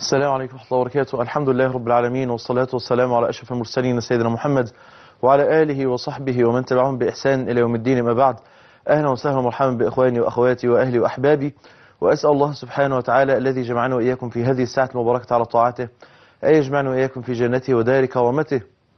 السلام عليكم ورحمة الله وبركاته الحمد لله رب العالمين والصلاة والسلام على أشرف المرسلين سيدنا محمد وعلى آله وصحبه ومن تبعهم بإحسان إلى يوم الدين ما بعد أهلا وسهلا ومرحبا بإخواني وأخواتي وأهلي وأحبابي وأسأل الله سبحانه وتعالى الذي جمعنا وإياكم في هذه الساعة المباركة على طاعته أن يجمعنا وإياكم في جنته ودار كرامته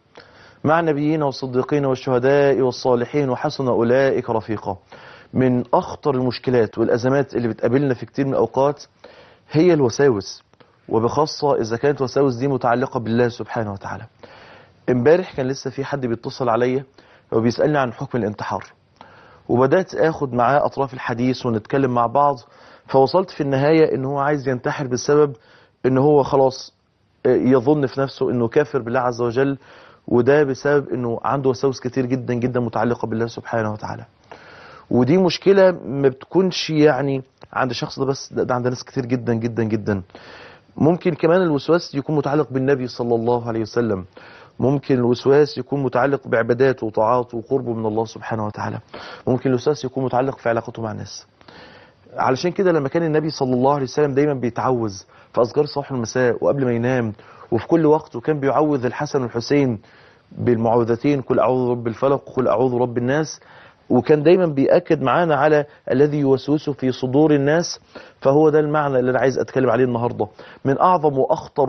مع النبيين والصديقين والشهداء والصالحين وحسن أولئك رفيقا من أخطر المشكلات والأزمات اللي بتقابلنا في كتير من الأوقات هي الوساوس وبخاصة إذا كانت الوساوس دي متعلقة بالله سبحانه وتعالى امبارح كان لسه في حد بيتصل عليا وبيسألني عن حكم الانتحار وبدأت اخد معاه اطراف الحديث ونتكلم مع بعض فوصلت في النهاية ان هو عايز ينتحر بسبب ان هو خلاص يظن في نفسه انه كافر بالله عز وجل وده بسبب انه عنده وساوس كتير جدا جدا متعلقة بالله سبحانه وتعالى ودي مشكلة ما بتكونش يعني عند الشخص ده بس ده, ده عند ناس كتير جدا جدا جدا ممكن كمان الوسواس يكون متعلق بالنبي صلى الله عليه وسلم ممكن الوسواس يكون متعلق بعباداته وطاعاته وقربه من الله سبحانه وتعالى ممكن الوسواس يكون متعلق في علاقته مع الناس علشان كده لما كان النبي صلى الله عليه وسلم دايما بيتعوذ في أذكار الصباح والمساء وقبل ما ينام وفي كل وقت وكان بيعوذ الحسن والحسين بالمعوذتين كل أعوذ رب الفلق وكل أعوذ رب الناس وكان دايما بيأكد معانا على الذي يوسوس في صدور الناس فهو ده المعنى اللي أنا عايز أتكلم عليه النهاردة من أعظم وأخطر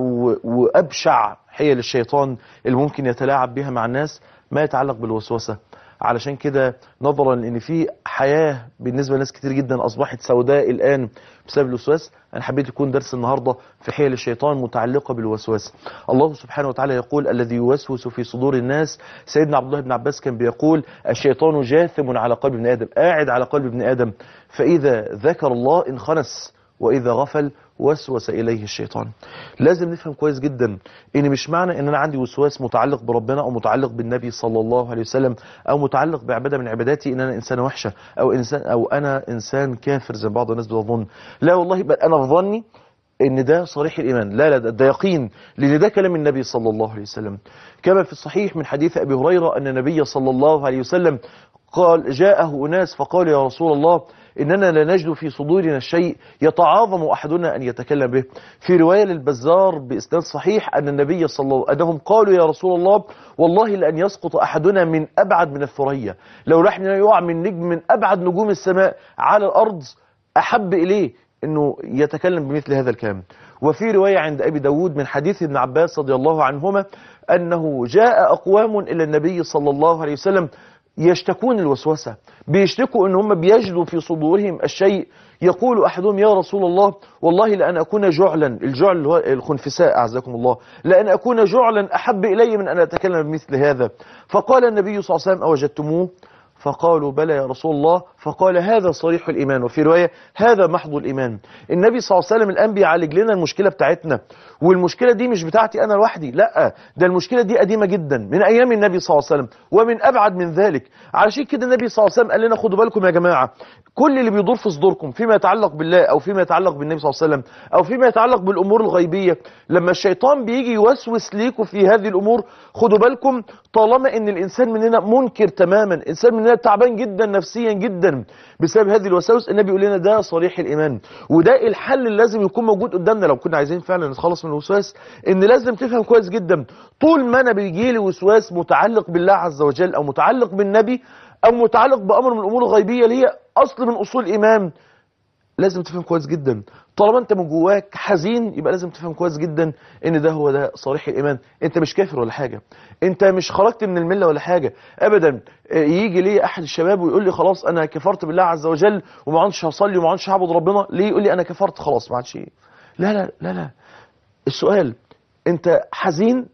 وأبشع حيل الشيطان اللي ممكن يتلاعب بها مع الناس ما يتعلق بالوسوسة علشان كده نظرا ان في حياة بالنسبة لناس كتير جدا اصبحت سوداء الان بسبب الوسواس انا حبيت يكون درس النهاردة في حيل الشيطان متعلقة بالوسواس الله سبحانه وتعالى يقول الذي يوسوس في صدور الناس سيدنا عبد الله بن عباس كان بيقول الشيطان جاثم على قلب ابن ادم قاعد على قلب ابن ادم فاذا ذكر الله انخنس واذا غفل وسوس إليه الشيطان لازم نفهم كويس جدا ان مش معنى ان انا عندي وسواس متعلق بربنا او متعلق بالنبي صلى الله عليه وسلم او متعلق بعبادة من عباداتي ان انا انسان وحشة او انسان او انا انسان كافر زي بعض الناس بتظن لا والله بل انا في ظني ان ده صريح الايمان لا لا ده, ده يقين لان ده كلام النبي صلى الله عليه وسلم كما في الصحيح من حديث ابي هريرة ان النبي صلى الله عليه وسلم قال جاءه اناس فقال يا رسول الله إننا لا نجد في صدورنا الشيء يتعاظم أحدنا أن يتكلم به في رواية للبزار بإسناد صحيح أن النبي صلى الله عليه وسلم قالوا يا رسول الله والله لأن يسقط أحدنا من أبعد من الثريا لو رحنا يقع من نجم من أبعد نجوم السماء على الأرض أحب إليه أنه يتكلم بمثل هذا الكلام وفي رواية عند أبي داود من حديث ابن عباس رضي الله عنهما أنه جاء أقوام إلى النبي صلى الله عليه وسلم يشتكون الوسوسة بيشتكوا ان هم بيجدوا في صدورهم الشيء يقول احدهم يا رسول الله والله لان اكون جعلا الجعل هو الخنفساء اعزكم الله لان اكون جعلا احب الي من ان اتكلم بمثل هذا فقال النبي صلى الله عليه وسلم اوجدتموه فقالوا بلى يا رسول الله فقال هذا صريح الإيمان وفي رواية هذا محض الإيمان النبي صلى الله عليه وسلم الآن بيعالج لنا المشكلة بتاعتنا والمشكلة دي مش بتاعتي أنا لوحدي لا ده المشكلة دي قديمة جدا من أيام النبي صلى الله عليه وسلم ومن أبعد من ذلك علشان كده النبي صلى الله عليه وسلم قال لنا خدوا بالكم يا جماعة كل اللي بيدور في صدوركم فيما يتعلق بالله أو فيما يتعلق بالنبي صلى الله عليه وسلم أو فيما يتعلق بالأمور الغيبية لما الشيطان بيجي يوسوس ليكم في هذه الأمور خدوا بالكم طالما ان الإنسان مننا منكر تماما إنسان مننا تعبان جدا نفسيا جدا بسبب هذه الوساوس النبي يقول لنا ده صريح الإيمان وده الحل اللي لازم يكون موجود قدامنا لو كنا عايزين فعلا نتخلص من الوسواس ان لازم تفهم كويس جدا طول ما انا بيجي لي وسواس متعلق بالله عز وجل او متعلق بالنبي او متعلق بامر من الامور الغيبيه اللي هي اصل من اصول الايمان لازم تفهم كويس جدا طالما انت من جواك حزين يبقى لازم تفهم كويس جدا ان ده هو ده صريح الايمان انت مش كافر ولا حاجه انت مش خرجت من المله ولا حاجه ابدا يجي لي احد الشباب ويقول لي خلاص انا كفرت بالله عز وجل وما عادش هصلي وما عادش هعبد ربنا ليه يقول لي انا كفرت خلاص ما عادش لا لا لا لا السؤال انت حزين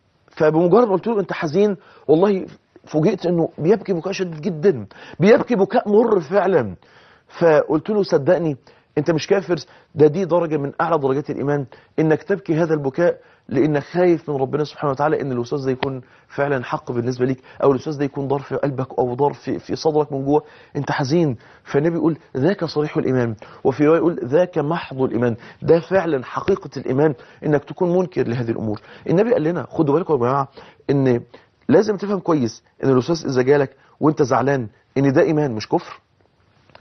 فبمجرد ما قلت له انت حزين والله فوجئت انه بيبكي بكاء شديد جدا بيبكي بكاء مر فعلا فقلت له صدقني انت مش كافر ده دي درجة من اعلى درجات الايمان انك تبكي هذا البكاء لانك خايف من ربنا سبحانه وتعالى ان الوسواس ده يكون فعلا حق بالنسبة ليك او الوسواس ده يكون ضار في قلبك او ضار في, في صدرك من جوه انت حزين فالنبي يقول ذاك صريح الايمان وفي رواية يقول ذاك محض الايمان ده فعلا حقيقة الايمان انك تكون منكر لهذه الامور النبي قال لنا خدوا بالكم يا جماعة ان لازم تفهم كويس ان الوسواس اذا جالك وانت زعلان ان ده ايمان مش كفر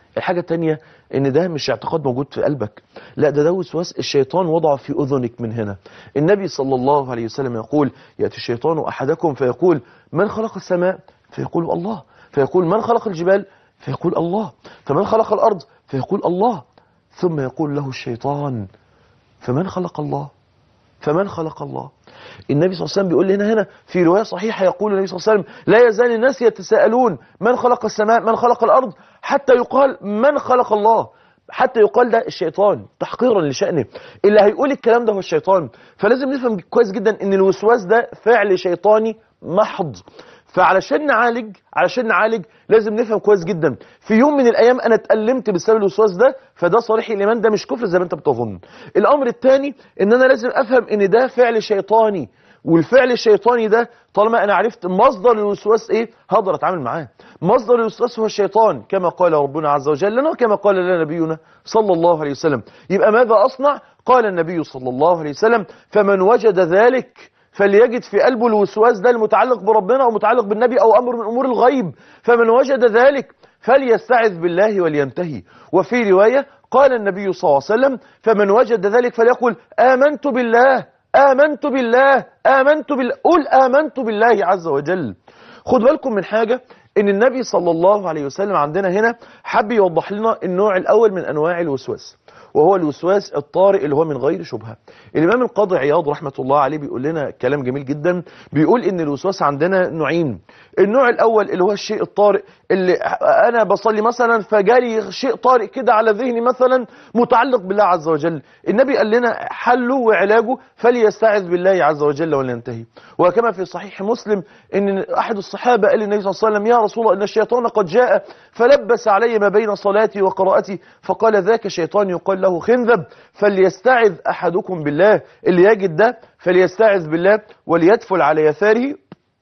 الحاجة التانية ان ده مش اعتقاد موجود في قلبك لا ده ده وسواس الشيطان وضعه في اذنك من هنا النبي صلى الله عليه وسلم يقول يأتي الشيطان احدكم فيقول من خلق السماء فيقول الله فيقول من خلق الجبال فيقول الله فمن خلق الارض فيقول الله ثم يقول له الشيطان فمن خلق الله فمن خلق الله النبي صلى الله عليه وسلم بيقول لنا هنا في رواية صحيحة يقول النبي صلى الله عليه وسلم لا يزال الناس يتساءلون من خلق السماء من خلق الأرض حتى يقال من خلق الله حتى يقال ده الشيطان تحقيرا لشأنه اللي هيقول الكلام ده هو الشيطان فلازم نفهم كويس جدا ان الوسواس ده فعل شيطاني محض فعلشان نعالج علشان نعالج لازم نفهم كويس جدا في يوم من الايام انا اتألمت بسبب الوسواس ده فده صريح الايمان ده مش كفر زي ما انت بتظن الامر الثاني ان انا لازم افهم ان ده فعل شيطاني والفعل الشيطاني ده طالما انا عرفت مصدر الوسواس ايه هقدر اتعامل معاه مصدر الوسواس هو الشيطان كما قال ربنا عز وجل لنا وكما قال لنا نبينا صلى الله عليه وسلم يبقى ماذا اصنع قال النبي صلى الله عليه وسلم فمن وجد ذلك فليجد في قلبه الوسواس ده المتعلق بربنا او متعلق بالنبي او امر من امور الغيب فمن وجد ذلك فليستعذ بالله ولينتهي وفي رواية قال النبي صلى الله عليه وسلم فمن وجد ذلك فليقل آمنت بالله آمنت بالله آمنت بالله قل آمنت بالله عز وجل خد بالكم من حاجة ان النبي صلى الله عليه وسلم عندنا هنا حب يوضح لنا النوع الاول من انواع الوسواس وهو الوسواس الطارئ اللي هو من غير شبهة الإمام القاضي عياض رحمة الله عليه بيقول لنا كلام جميل جدا بيقول إن الوسواس عندنا نوعين النوع الأول اللي هو الشيء الطارئ اللي أنا بصلي مثلا فجالي شيء طارئ كده على ذهني مثلا متعلق بالله عز وجل النبي قال لنا حله وعلاجه فليستعذ بالله عز وجل ولينتهي وكما في صحيح مسلم إن أحد الصحابة قال للنبي صلى الله عليه وسلم يا رسول الله إن الشيطان قد جاء فلبس علي ما بين صلاتي وقراءتي فقال ذاك شيطان يقال له خنذب فليستعذ أحدكم بالله اللي يجد ده فليستعذ بالله وليدفل على يساره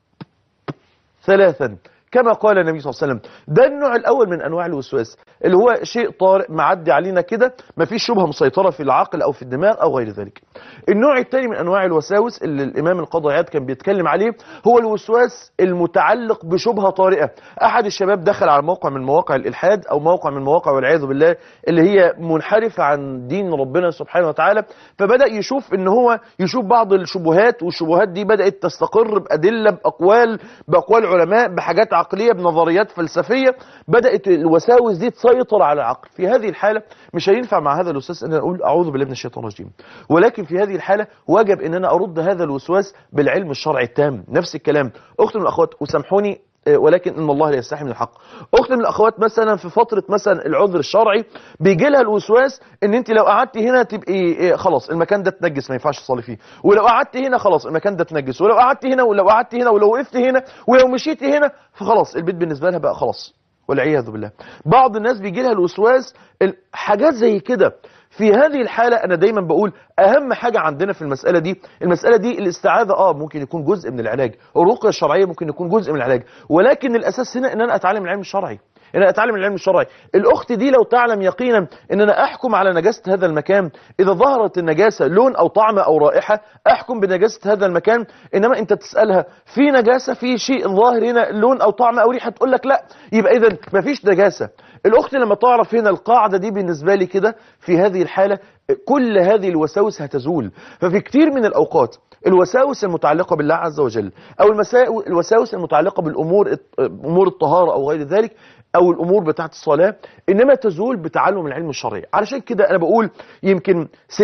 ثلاثا كما قال النبي صلى الله عليه وسلم ده النوع الأول من أنواع الوسواس اللي هو شيء طارئ معدي علينا كده مفيش شبهة مسيطرة في العقل أو في الدماغ أو غير ذلك النوع الثاني من أنواع الوساوس اللي الإمام القاضي عياض كان بيتكلم عليه هو الوسواس المتعلق بشبهة طارئة أحد الشباب دخل على موقع من مواقع الإلحاد أو موقع من مواقع والعياذ بالله اللي هي منحرفة عن دين ربنا سبحانه وتعالى فبدأ يشوف إن هو يشوف بعض الشبهات والشبهات دي بدأت تستقر بأدلة بأقوال بأقوال علماء بحاجات عقلية بنظريات فلسفية بدأت الوساوس دي تسيطر على العقل في هذه الحالة مش هينفع مع هذا الوسواس ان انا اقول اعوذ بالله من الشيطان الرجيم ولكن في هذه الحالة وجب ان انا ارد هذا الوسواس بالعلم الشرعي التام نفس الكلام اخت من الاخوات وسامحوني ولكن ان الله لا يستحي من الحق اخت من الاخوات مثلا في فتره مثلا العذر الشرعي بيجي لها الوسواس ان انت لو قعدتي هنا تبقي خلاص المكان ده اتنجس ما ينفعش تصلي فيه ولو قعدتي هنا خلاص المكان ده اتنجس ولو قعدتي هنا ولو قعدتي هنا ولو وقفتي هنا ولو مشيتي هنا فخلاص البيت بالنسبه لها بقى خلاص والعياذ بالله بعض الناس بيجي لها الوسواس حاجات زي كده في هذه الحالة أنا دايما بقول أهم حاجة عندنا في المسألة دي المسألة دي الاستعاذة آه ممكن يكون جزء من العلاج الرقية الشرعية ممكن يكون جزء من العلاج ولكن الأساس هنا أن أنا أتعلم العلم الشرعي ان انا اتعلم العلم الشرعي الاخت دي لو تعلم يقينا ان انا احكم على نجاسه هذا المكان اذا ظهرت النجاسه لون او طعم او رائحه احكم بنجاسه هذا المكان انما انت تسالها في نجاسه في شيء ظاهر هنا لون او طعم او ريحه تقول لك لا يبقى اذا مفيش نجاسه الاخت لما تعرف هنا القاعده دي بالنسبه لي كده في هذه الحاله كل هذه الوساوس هتزول ففي كتير من الاوقات الوساوس المتعلقة بالله عز وجل أو الوساوس المتعلقة بالأمور أمور الطهارة أو غير ذلك أو الأمور بتاعت الصلاة إنما تزول بتعلم العلم الشرعي علشان كده أنا بقول يمكن 60%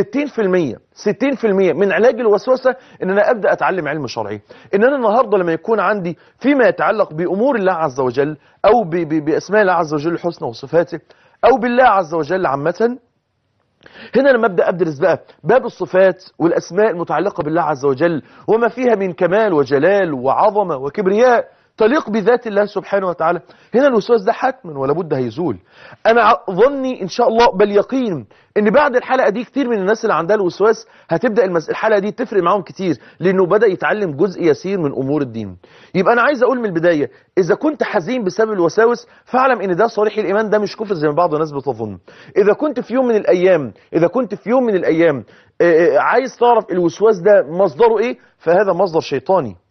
60% من علاج الوسوسة إن أنا أبدأ أتعلم علم شرعي إن أنا النهاردة لما يكون عندي فيما يتعلق بأمور الله عز وجل أو بأسماء الله عز وجل الحسنى وصفاته أو بالله عز وجل عامة هنا لما ابدا ادرس بقى باب الصفات والاسماء المتعلقه بالله عز وجل وما فيها من كمال وجلال وعظمه وكبرياء تليق بذات الله سبحانه وتعالى هنا الوسواس ده حتما ولا بد هيزول انا ظني ان شاء الله بل يقين ان بعد الحلقه دي كتير من الناس اللي عندها الوسواس هتبدا المس... الحلقه دي تفرق معاهم كتير لانه بدا يتعلم جزء يسير من امور الدين يبقى انا عايز اقول من البدايه اذا كنت حزين بسبب الوساوس فاعلم ان ده صريح الايمان ده مش كفر زي ما بعض الناس بتظن اذا كنت في يوم من الايام اذا كنت في يوم من الايام عايز تعرف الوسواس ده مصدره ايه فهذا مصدر شيطاني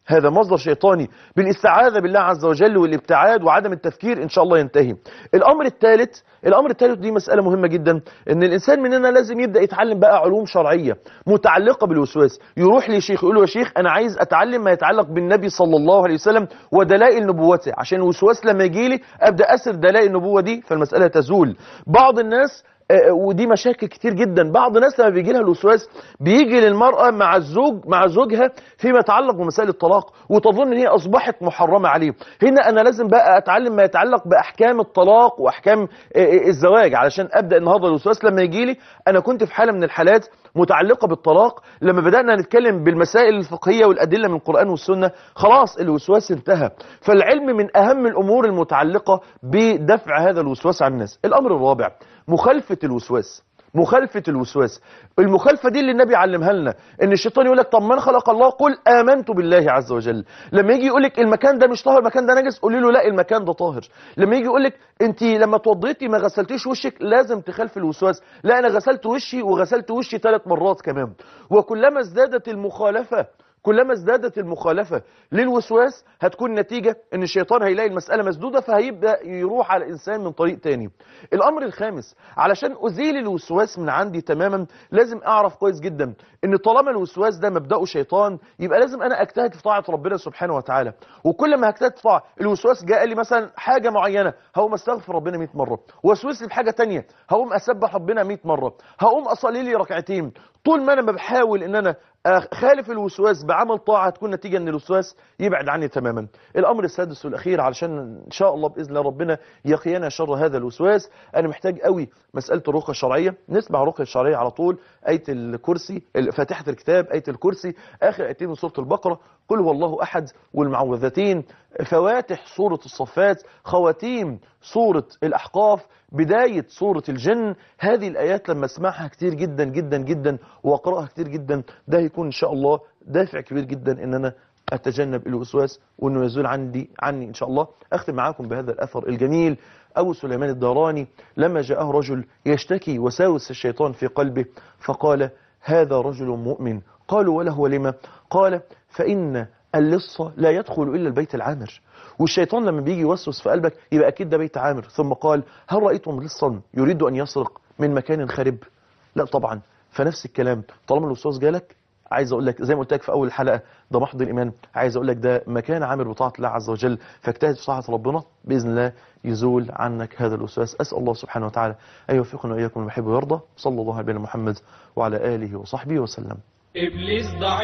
هذا مصدر شيطاني بالاستعاذة بالله عز وجل والابتعاد وعدم التفكير إن شاء الله ينتهي الأمر الثالث الأمر الثالث دي مسألة مهمة جدا إن الإنسان مننا لازم يبدأ يتعلم بقى علوم شرعية متعلقة بالوسواس يروح لشيخ يقول له يا شيخ أنا عايز أتعلم ما يتعلق بالنبي صلى الله عليه وسلم ودلائل نبوته عشان الوسواس لما يجي لي أبدأ أسر دلائل النبوة دي فالمسألة تزول بعض الناس آه، ودي مشاكل كتير جدا بعض الناس لما بيجي لها الوسواس بيجي للمرأة مع الزوج مع زوجها فيما يتعلق بمسائل الطلاق وتظن ان هي اصبحت محرمة عليه هنا انا لازم بقى اتعلم ما يتعلق باحكام الطلاق واحكام آه، آه، الزواج علشان ابدا النهارده الوسواس لما يجي لي انا كنت في حالة من الحالات متعلقة بالطلاق لما بدأنا نتكلم بالمسائل الفقهية والأدلة من القرآن والسنة خلاص الوسواس انتهى فالعلم من أهم الأمور المتعلقة بدفع هذا الوسواس عن الناس الأمر الرابع مخالفة الوسواس مخالفة الوسواس المخالفة دي اللي النبي علمها لنا ان الشيطان يقول لك طب من خلق الله قل آمنت بالله عز وجل لما يجي يقول لك المكان ده مش طاهر المكان ده نجس قولي له لا المكان ده طاهر لما يجي يقول لك انت لما توضيتي ما غسلتيش وشك لازم تخالفي الوسواس لا انا غسلت وشي وغسلت وشي ثلاث مرات كمان وكلما ازدادت المخالفة كلما ازدادت المخالفة للوسواس هتكون نتيجة ان الشيطان هيلاقي المسألة مسدودة فهيبدأ يروح على الانسان من طريق تاني الامر الخامس علشان ازيل الوسواس من عندي تماما لازم اعرف كويس جدا ان طالما الوسواس ده مبدأه شيطان يبقى لازم انا اجتهد في طاعة ربنا سبحانه وتعالى وكل ما هجتهد في طاعة الوسواس جاء لي مثلا حاجة معينة هقوم استغفر ربنا 100 مرة وسوس لي بحاجة تانية هقوم اسبح ربنا 100 مرة هقوم اصلي لي ركعتين طول ما انا ما بحاول ان انا خالف الوسواس بعمل طاعة تكون نتيجة ان الوسواس يبعد عني تماما الامر السادس والاخير علشان ان شاء الله باذن الله ربنا يقينا شر هذا الوسواس انا محتاج قوي مسألة الرقية الشرعية نسمع الرقية الشرعية على طول آية الكرسي فاتحة الكتاب آية الكرسي آخر آيتين من سورة البقرة قل هو الله أحد والمعوذتين فواتح سورة الصفات خواتيم سورة الأحقاف بداية سورة الجن هذه الآيات لما اسمعها كتير جدا جدا جدا وأقرأها كتير جدا ده هيكون إن شاء الله دافع كبير جدا إن أنا أتجنب الوسواس وأنه يزول عندي عني إن شاء الله أختم معاكم بهذا الأثر الجميل أبو سليمان الداراني لما جاءه رجل يشتكي وساوس الشيطان في قلبه فقال هذا رجل مؤمن قالوا وله لما قال فإن اللص لا يدخل إلا البيت العامر والشيطان لما بيجي يوسوس في قلبك يبقى أكيد ده بيت عامر ثم قال هل رأيتم لصا يريد أن يسرق من مكان خرب لا طبعا فنفس الكلام طالما الوسواس جالك عايز اقول لك زي ما قلت لك في اول الحلقه ده محض الايمان عايز اقول لك ده مكان عامر بطاعه الله عز وجل فاجتهد في طاعه ربنا باذن الله يزول عنك هذا الوسواس اسال الله سبحانه وتعالى ان يوفقنا واياكم لما يحب ويرضى صلى الله على نبينا محمد وعلى اله وصحبه وسلم إبليس ضعيف